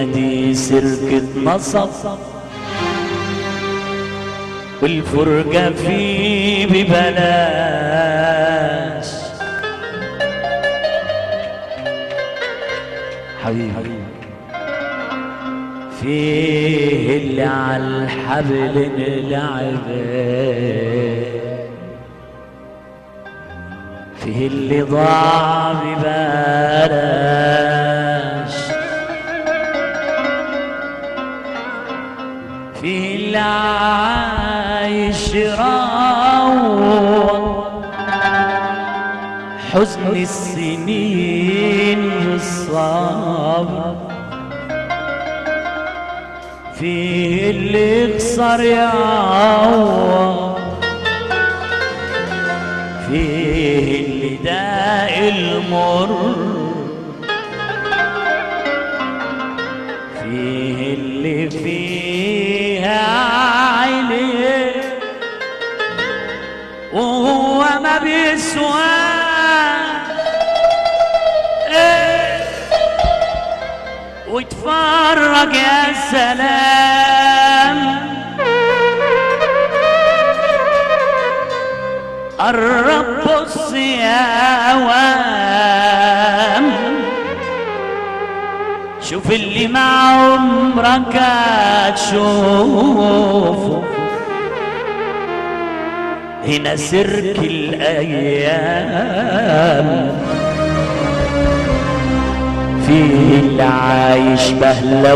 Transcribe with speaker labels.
Speaker 1: دي سرقة نصب والفرجة فيه ببلاش حبيبي فيه اللي على الحبل لعبه فيه اللي ضاع ببلاش فيه اللي عايش يراوغ حزن السنين بالصبر فيه اللي يخسر يعوض فيه اللي داق المر فيه اللي فيها عينيه وهو ما بيسواش إيه واتفرج يا سلام قرب بص يا وام شوف اللي مع عمرك هتشوفه هنا سرك الايام فيه اللي عايش بهلوة